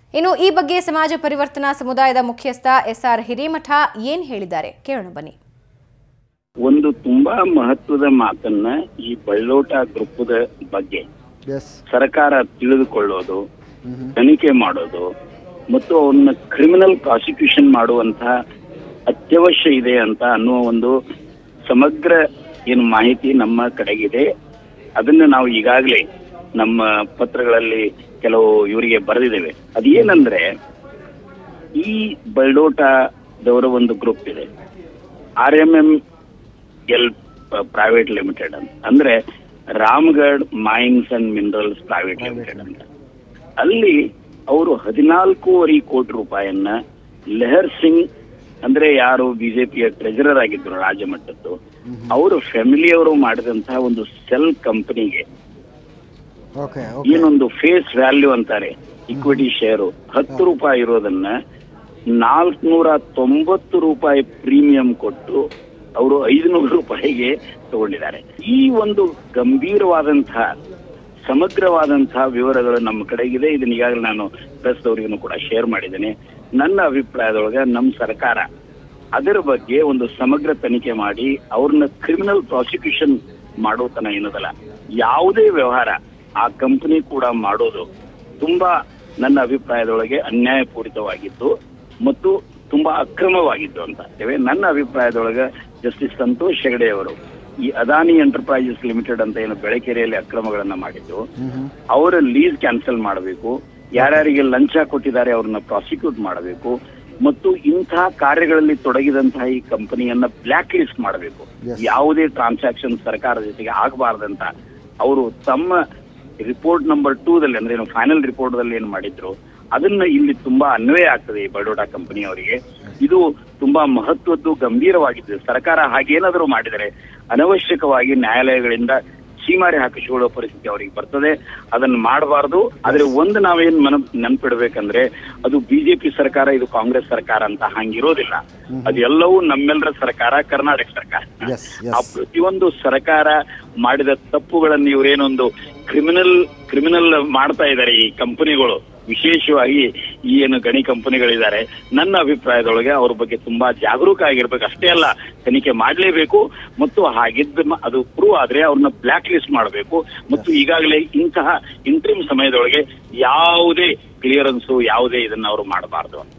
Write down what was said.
ಇನ್ನು ಈ ಬಗ್ಗೆ ಸಮಾಜ ಪರಿವರ್ತನಾ ಸಮುದಾಯದ ಮುಖ್ಯಸ್ಥ ಎಸ್ಆರ್ ಹಿರೇಮಠ ಏನ್ ಹೇಳಿದ್ದಾರೆ ಕೇಳೋಣ ಬನ್ನಿ ಒಂದು ತುಂಬಾ ಮಹತ್ವದ ಮಾತನ್ನ ಈ ಬಳ್ಳೋಟ ಗ್ರೂಪದ ಬಗ್ಗೆ ಎಸ್ ಸರ್ಕಾರ ತಿಳಿದುಕೊಳ್ಳೋದು ತನಿಖೆ ಮಾಡೋದು ಮತ್ತು ಅವನ್ನ ಕ್ರಿಮಿನಲ್ ಪ್ರಾಸಿಕ್ಯೂಷನ್ ಮಾಡುವಂತಹ ಅತ್ಯವಶ್ಯ ಇದೆ ಅಂತ ಅನ್ನುವ ಒಂದು ಸಮಗ್ರ ಏನು ಮಾಹಿತಿ ನಮ್ಮ ಕಡೆಗಿದೆ ಅದನ್ನ ನಾವು ಈಗಾಗಲೇ ನಮ್ಮ ಪತ್ರಗಳಲ್ಲಿ ಕೆಲವು ಇವರಿಗೆ ಬರೆದಿದ್ದೇವೆ ಅದೇನಂದ್ರೆ ಈ ಬಳ್ಳೋಟದವರ ಒಂದು ಗ್ರೂಪ್ ಇದೆ R M M L private limited ಅಂತ ಅಂದ್ರೆ Ramgarh mines and minerals private limited ಅಂತ ಅಲ್ಲಿ ಅವರು ಹದಿನಾಲ್ಕೂವರೆ ಕೋಟಿ ರೂಪಾಯನ್ನ ಲೆಹರ್ ಸಿಂಗ್ ಅಂದ್ರೆ ಯಾರು ಬಿಜೆಪಿಯ ಟ್ರೆಜರರ್ ಆಗಿದ್ರು ರಾಜ್ಯ ಮಟ್ಟದ್ದು ಅವರು ಫ್ಯಾಮಿಲಿಯವರು ಮಾಡಿದಂತಹ ಒಂದು ಸೆಲ್ ಕಂಪನಿಗೆ ಓಕೆ ಓಕೆ ಏನೊಂದು ಫೇಸ್ ವ್ಯಾಲ್ಯೂ ಅಂತಾರೆ ಇಕ್ವಿಟಿ ಶೇರು ಹತ್ತು ರೂಪಾಯಿ ಇರೋದನ್ನ ನಾಲ್ಕುನೂರ ತೊಂಬತ್ತು ರೂಪಾಯಿ ಪ್ರೀಮಿಯಂ ಕೊಟ್ಟು ಅವರು ಐದುನೂರು ರೂಪಾಯಿಗೆ ತಗೊಂಡಿದ್ದಾರೆ ಈ ಒಂದು ಗಂಭೀರವಾದಂತಹ ಸಮಗ್ರವಾದಂತಹ ವಿವರಗಳು ನಮ್ಮ ಕಡೆಗಿದೆ ಇದನ್ನ ಈಗಾಗಲೇ ನಾನು ಪ್ರೆಸ್ ಅವರಿಗೂ ಕೂಡ ಶೇರ್ ಮಾಡಿದ್ದೇನೆ ನನ್ನ ಅಭಿಪ್ರಾಯದೊಳಗೆ ನಮ್ಮ ಸರ್ಕಾರ ಅದರ ಬಗ್ಗೆ ಒಂದು ಸಮಗ್ರ ತನಿಖೆ ಮಾಡಿ ಅವ್ರನ್ನ ಕ್ರಿಮಿನಲ್ ಪ್ರಾಸಿಕ್ಯೂಷನ್ ಮಾಡೋ ತನ ಏನದಲ್ಲ ಯಾವುದೇ ವ್ಯವಹಾರ ಆ ಕಂಪನಿ ಕೂಡ ಮಾಡೋದು ತುಂಬಾ ನನ್ನ ಅಭಿಪ್ರಾಯದೊಳಗೆ ಅನ್ಯಾಯಪೂರಿತವಾಗಿದ್ದು ಮತ್ತು ತುಂಬಾ ಅಕ್ರಮವಾಗಿದ್ದು ಅಂತ ಹೇಳ್ತೇವೆ ನನ್ನ ಅಭಿಪ್ರಾಯದೊಳಗೆ ಜಸ್ಟಿಸ್ ಸಂತೋಷ್ ಹೆಗಡೆ ಅವರು ಈ ಅದಾನಿ ಎಂಟರ್ಪ್ರೈಸಸ್ ಲಿಮಿಟೆಡ್ ಅಂತ ಏನು ಬೆಳಕೆರೆಯಲ್ಲಿ ಅಕ್ರಮಗಳನ್ನ ಮಾಡಿದ್ದು ಅವರ ಲೀಸ್ ಕ್ಯಾನ್ಸಲ್ ಮಾಡಬೇಕು ಯಾರ್ಯಾರಿಗೆ ಲಂಚ ಕೊಟ್ಟಿದ್ದಾರೆ ಅವ್ರನ್ನ ಪ್ರಾಸಿಕ್ಯೂಟ್ ಮಾಡಬೇಕು ಮತ್ತು ಇಂತಹ ಕಾರ್ಯಗಳಲ್ಲಿ ತೊಡಗಿದಂತಹ ಈ ಕಂಪನಿಯನ್ನ ಬ್ಲಾಕ್ ಲಿಸ್ಟ್ ಮಾಡಬೇಕು Yes. ಯಾವುದೇ ಟ್ರಾನ್ಸಾಕ್ಷನ್ ಸರ್ಕಾರದ ಜೊತೆಗೆ ಆಗಬಾರ್ದಂತ ಅವರು ತಮ್ಮ ರಿಪೋರ್ಟ್ ನಂಬರ್ ಟೂ ದಲ್ಲಿ ಅಂದ್ರೆ ಏನು ಫೈನಲ್ ರಿಪೋರ್ಟ್ ದಲ್ಲಿ ಏನು ಮಾಡಿದ್ರು ಅದನ್ನ ಇಲ್ಲಿ ತುಂಬಾ ಅನ್ವಯ ಆಗ್ತದೆ ಈ ಬಡೋಟಾ ಕಂಪನಿ ಅವರಿಗೆ ಇದು ತುಂಬಾ ಮಹತ್ವದ್ದು ಗಂಭೀರವಾಗಿದ್ದು ಸರ್ಕಾರ ಹಾಗೇನಾದರೂ ಮಾಡಿದರೆ ಅನವಶ್ಯಕವಾಗಿ ನ್ಯಾಯಾಲಯಗಳಿಂದ ಸೀಮಾರಿ ಹಾಕಿಸಿಕೊಳ್ಳುವ ಪರಿಸ್ಥಿತಿ ಅವರಿಗೆ ಬರ್ತದೆ ಅದನ್ನ ಮಾಡಬಾರ್ದು ಆದ್ರೆ ಒಂದು ನಾವೇನ್ ಮನ ನೆನ್ಪಿಡ್ಬೇಕಂದ್ರೆ ಅದು ಬಿಜೆಪಿ ಸರ್ಕಾರ ಇದು ಕಾಂಗ್ರೆಸ್ ಸರ್ಕಾರ ಅಂತ ಹಂಗಿರೋದಿಲ್ಲ ಅದೆಲ್ಲವೂ ನಮ್ಮೆಲ್ಲರ ಸರ್ಕಾರ ಕರ್ನಾಟಕ ಸರ್ಕಾರ ಎಸ್ ಆ ಎಸ್ ಪ್ರತಿಯೊಂದು ಸರ್ಕಾರ ಮಾಡಿದ ತಪ್ಪುಗಳನ್ನು ಇವರೇನೊಂದು ಕ್ರಿಮಿನಲ್ ಕ್ರಿಮಿನಲ್ ಮಾಡ್ತಾ ಇದ್ದಾರೆ ಈ ಕಂಪನಿಗಳು ವಿಶೇಷವಾಗಿ ಈ ಏನು ಗಣಿ ಕಂಪನಿಗಳಿದ್ದಾರೆ ನನ್ನ ಅಭಿಪ್ರಾಯದೊಳಗೆ ಅವ್ರ ಬಗ್ಗೆ ತುಂಬಾ ಜಾಗರೂಕ ಆಗಿರ್ಬೇಕು ಅಷ್ಟೇ ಅಲ್ಲ ತನಿಖೆ ಮಾಡಲೇಬೇಕು ಮತ್ತು ಹಾಗಿದ್ದ ಮ- ಅದು ಪ್ರೂವ್ ಆದ್ರೆ ಅವ್ರನ್ನ ಬ್ಲಾಕ್ ಲಿಸ್ಟ್ ಮಾಡಬೇಕು ಮತ್ತು ಈಗಾಗಲೇ ಇಂತಹ ಇಂಟ್ರಿಮ್ ಸಮಯದೊಳಗೆ ಯಾವುದೇ ಕ್ಲಿಯರೆನ್ಸು ಯಾವುದೇ ಇದನ್ನ ಅವರು ಮಾಡಬಾರ್ದು ಅಂತ